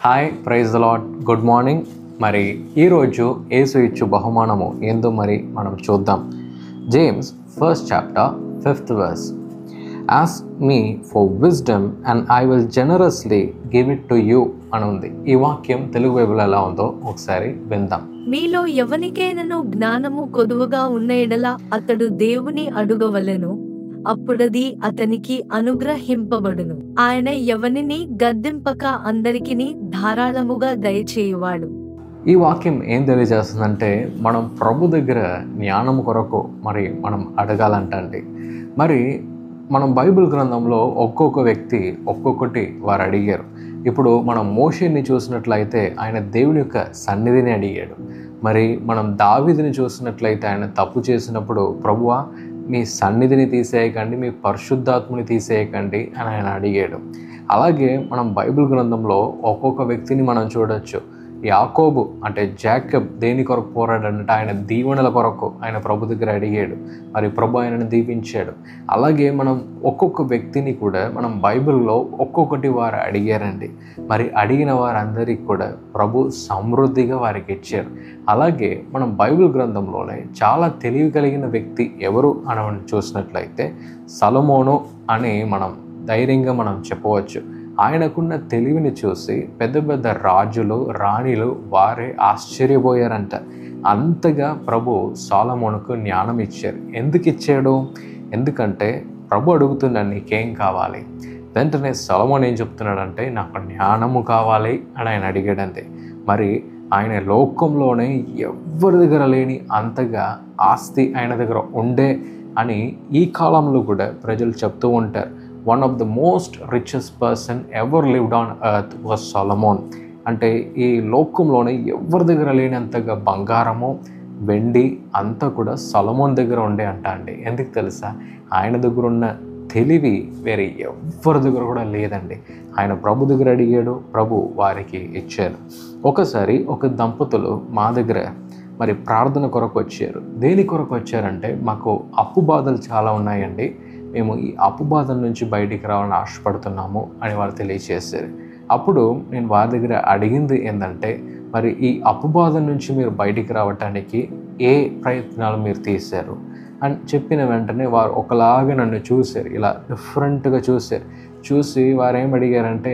hi praise Lord good morning మరి ఈరోజు ఏసు ఇచ్చు బహుమానము ఏందో మరి మనం చూద్దాం James first chapter fifth verse ask me for wisdom and I will generously give it to you అని ఉంది ఈ వాక్యం తెలుగు బైబిల్ ఎలా ఉందో ఒకసారి విందాం మీలో ఎవనికైనను జ్ఞానము కొదువుగా ఉన్న ఎడల అతడు దేవుని అడుగవలెను అప్పుడది అతనికి అనుగ్రహింపబడును ఆయన ఎవనిని గద్దింపక అందరికిని ధారాళముగా దయచేయువాడు ఈ వాక్యం ఏం తెలియజేస్తుందంటే మనం ప్రభు దగ్గర జ్ఞానం కొరకు మరి మనం అడగాలంటండి మరి మనం బైబిల్ గ్రంథంలో ఒక్కొక్క వ్యక్తి ఒక్కొక్కటి వారు అడిగారు ఇప్పుడు మనం మోషేని చూసినట్లయితే ఆయన దేవుని యొక్క సన్నిధిని అడిగాడు మరి మనం దావిదిని చూసినట్లయితే ఆయన తప్పు చేసినప్పుడు ప్రభువా మీ సన్నిధిని తీసేయకండి మీ పరిశుద్ధాత్మని తీసేయకండి అని ఆయన అడిగాడు అలాగే మనం బైబిల్ గ్రంథంలో ఒక్కొక్క వ్యక్తిని మనం చూడొచ్చు యాకోబు అంటే జాకబ్ దేని కొరకు పోరాడంటే ఆయన దీవెనల కొరకు ఆయన ప్రభు దగ్గర అడిగాడు మరి ప్రభు ఆయనను దీవించాడు అలాగే మనం ఒక్కొక్క వ్యక్తిని కూడా మనం బైబిల్లో ఒక్కొక్కటి వారు అడిగారండి మరి అడిగిన వారందరికీ కూడా ప్రభు సమృద్ధిగా వారికి ఇచ్చారు అలాగే మనం బైబిల్ గ్రంథంలోనే చాలా తెలివి కలిగిన వ్యక్తి ఎవరు అని మనం చూసినట్లయితే సలమోను అని మనం ధైర్యంగా మనం చెప్పవచ్చు ఆయనకున్న తెలివిని చూసి పెద్ద పెద్ద రాజులు రాణిలు వారే ఆశ్చర్యపోయారంట అంతగా ప్రభు సాలమోనుకు జ్ఞానం ఇచ్చారు ఎందుకు ఇచ్చాడు ఎందుకంటే ప్రభు అడుగుతున్నాడు నీకేం కావాలి వెంటనే సొలమోన్ ఏం చెప్తున్నాడంటే నాకు జ్ఞానము కావాలి అని ఆయన అడిగాడంతే మరి ఆయన లోకంలోనే ఎవరి దగ్గర లేని అంతగా ఆస్తి ఆయన దగ్గర ఉండే అని ఈ కాలంలో కూడా ప్రజలు చెప్తూ ఉంటారు one of the most richest person ever lived on earth was Solomon అంటే ఈ లోకంలోనే ఎవరి దగ్గర లేనంతగా బంగారము వెండి అంతా కూడా సొలమోన్ దగ్గర ఉండే అంట అండి ఎందుకు తెలుసా ఆయన దగ్గర ఉన్న తెలివి వేరే ఎవరి దగ్గర కూడా లేదండి ఆయన ప్రభు దగ్గర అడిగాడు ప్రభు వారికి ఇచ్చారు ఒకసారి ఒక దంపతులు మా దగ్గర మరి ప్రార్థన కొరకు వచ్చారు దేని కొరకు వచ్చారంటే మాకు అప్పు బాధలు చాలా ఉన్నాయండి మేము ఈ అప్పు బాధల నుంచి బయటికి రావాలని ఆశపడుతున్నాము అని వారు తెలియచేశారు అప్పుడు నేను వారి దగ్గర అడిగింది ఏంటంటే మరి ఈ అప్పు బాధ నుంచి మీరు బయటికి రావటానికి ఏ ప్రయత్నాలు మీరు తీశారు అని చెప్పిన వెంటనే వారు ఒకలాగా నన్ను చూశారు ఇలా డిఫరెంట్గా చూశారు చూసి వారు ఏం అడిగారంటే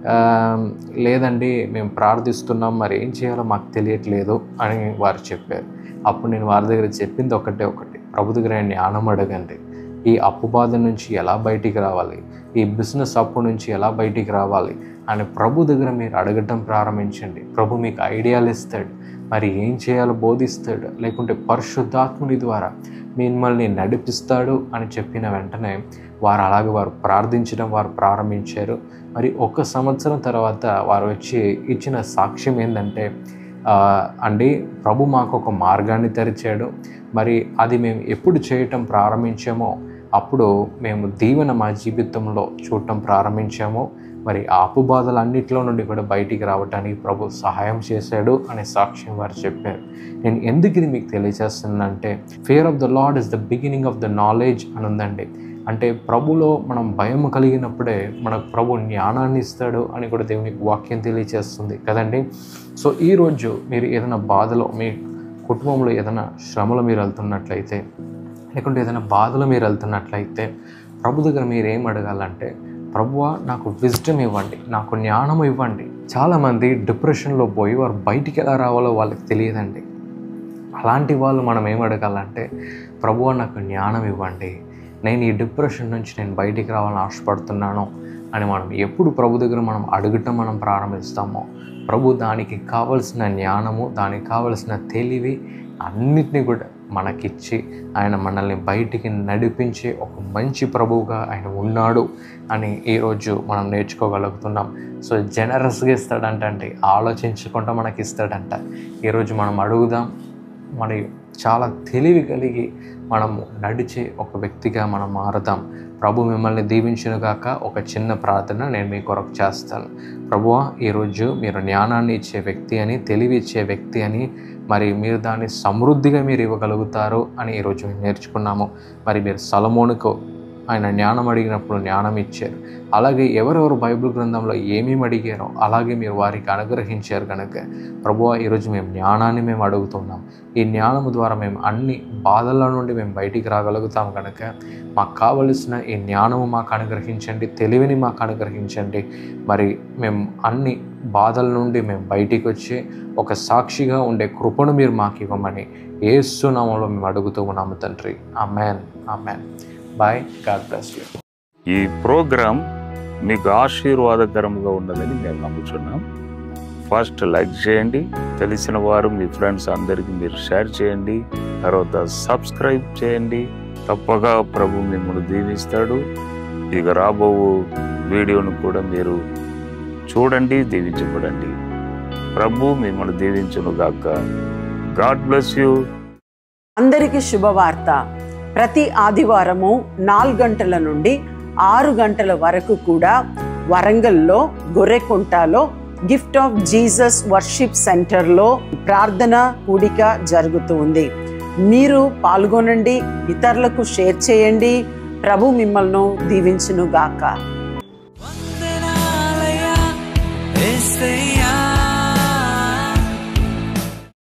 లేదండి మేము ప్రార్థిస్తున్నాం మరి ఏం చేయాలో మాకు తెలియట్లేదు అని వారు చెప్పారు అప్పుడు నేను వారి దగ్గర చెప్పింది ఒకటే ఒకటి ప్రభు దగ్గర జ్ఞానం అడగండి ఈ అప్పు బాధ నుంచి ఎలా బయటికి రావాలి ఈ బిజినెస్ అప్పు నుంచి ఎలా బయటికి రావాలి అని ప్రభు దగ్గర మీరు అడగటం ప్రారంభించండి ప్రభు మీకు ఐడియాలు ఇస్తాడు మరి ఏం చేయాలో బోధిస్తాడు లేకుంటే పరిశుద్ధాత్ముని ద్వారా మిమ్మల్ని నడిపిస్తాడు అని చెప్పిన వెంటనే వారు అలాగే వారు ప్రార్థించడం వారు ప్రారంభించారు మరి ఒక సంవత్సరం తర్వాత వారు వచ్చి ఇచ్చిన సాక్ష్యం ఏంటంటే అండి ప్రభు మాకు ఒక మార్గాన్ని తెరిచాడు మరి అది మేము ఎప్పుడు చేయటం ప్రారంభించామో అప్పుడు మేము దీవెన మా జీవితంలో చూడటం ప్రారంభించాము మరి ఆ అప్పుబాధలన్నింటిలో నుండి కూడా బయటికి రావడానికి ప్రభు సహాయం చేశాడు అనే సాక్ష్యం వారు చెప్పారు నేను ఎందుకు ఇది మీకు తెలియజేస్తున్నానంటే fear of the Lord is the beginning of the knowledge అని ఉందండి అంటే ప్రభులో మనం భయం కలిగినప్పుడే మనకు ప్రభు జ్ఞానాన్ని ఇస్తాడు అని కూడా దేవునికి వాక్యం తెలియజేస్తుంది కదండి సో ఈరోజు మీరు ఏదైనా బాధలో మీ కుటుంబంలో ఏదైనా శ్రమలో మీరు వెళ్తున్నట్లయితే లేకుంటే ఏదైనా బాధలో మీరు వెళ్తున్నట్లయితే ప్రభు దగ్గర మీరు ఏం అడగాలంటే ప్రభువా నాకు విజ్డమ్ ఇవ్వండి నాకు జ్ఞానం ఇవ్వండి చాలామంది డిప్రెషన్లో పోయి వారు బయటికి ఎలా రావాలో వాళ్ళకి తెలియదండి అలాంటి వాళ్ళు మనం ఏం అడగాలంటే ప్రభువా నాకు జ్ఞానం ఇవ్వండి నేను ఈ డిప్రెషన్ నుంచి నేను బయటికి రావాలని ఆశపడుతున్నాను అని మనం ఎప్పుడు ప్రభు దగ్గర మనం అడగటం మనం ప్రారంభిస్తామో ప్రభు దానికి కావలసిన జ్ఞానము దానికి కావలసిన తెలివి అన్నిటినీ కూడా మనకిచ్చి ఆయన మనల్ని బయటికి నడిపించే ఒక మంచి ప్రభువుగా ఆయన ఉన్నాడు అని ఈరోజు మనం నేర్చుకోగలుగుతున్నాం సో జనరస్గా ఇస్తాడంట ఆలోచించకుండా మనకి ఇస్తాడంట ఈరోజు మనం అడుగుదాం మరి చాలా తెలివి కలిగి మనము నడిచే ఒక వ్యక్తిగా మనం మారుదాం ప్రభు మిమ్మల్ని దీవించిన కాక ఒక చిన్న ప్రార్థన నేను మీ కొరకు చేస్తాను ప్రభువ ఈరోజు మీరు జ్ఞానాన్ని ఇచ్చే వ్యక్తి అని తెలివి ఇచ్చే వ్యక్తి అని మరి మీరు దాన్ని సమృద్ధిగా మీరు ఇవ్వగలుగుతారు అని ఈరోజు మేము నేర్చుకున్నాము మరి మీరు సలమోనుకు ఆయన జ్ఞానం అడిగినప్పుడు జ్ఞానం ఇచ్చారు అలాగే ఎవరెవరు బైబిల్ గ్రంథంలో ఏమేమి అడిగారో అలాగే మీరు వారికి అనుగ్రహించారు కనుక ప్రభువా ఈరోజు మేము జ్ఞానాన్ని మేము అడుగుతున్నాం ఈ జ్ఞానము ద్వారా మేము అన్ని బాధల నుండి మేము బయటికి రాగలుగుతాం కనుక మాకు కావలసిన ఈ జ్ఞానము మాకు అనుగ్రహించండి తెలివిని మాకు అనుగ్రహించండి మరి మేము అన్ని బాధల నుండి మేము బయటికి వచ్చి ఒక సాక్షిగా ఉండే కృపను మీరు మాకు ఇవ్వమని ఏసునామంలో మేము అడుగుతూ ఉన్నాము తండ్రి amen amen bye God bless you ఈ ప్రోగ్రాం మీకు ఆశీర్వాదకరంగా ఉన్నదని మేము నమ్ముతున్నాం ఫస్ట్ లైక్ చేయండి తెలిసిన వారు మీ ఫ్రెండ్స్ అందరికీ మీరు షేర్ చేయండి తర్వాత సబ్స్క్రైబ్ చేయండి తప్పగా ప్రభు మిమ్మల్ని దీవిస్తాడు ఇక రాబో వీడియోను కూడా మీరు చూడండి దీవించబడండి ప్రభు మిమ్మల్ని దీవించును గాక గాడ్ బ్లెస్ యూ అందరికీ శుభవార్త ప్రతి ఆదివారము నాలుగు గంటల నుండి ఆరు గంటల వరకు కూడా వరంగల్లో గొర్రెకుంటలో గిఫ్ట్ ఆఫ్ జీసస్ వర్షిప్ సెంటర్లో ప్రార్థన కూడిక జరుగుతూ ఉంది మీరు పాల్గొనండి ఇతరులకు షేర్ చేయండి ప్రభు మిమ్మల్ని దీవించును గాక వందనాలయ యేసయ్య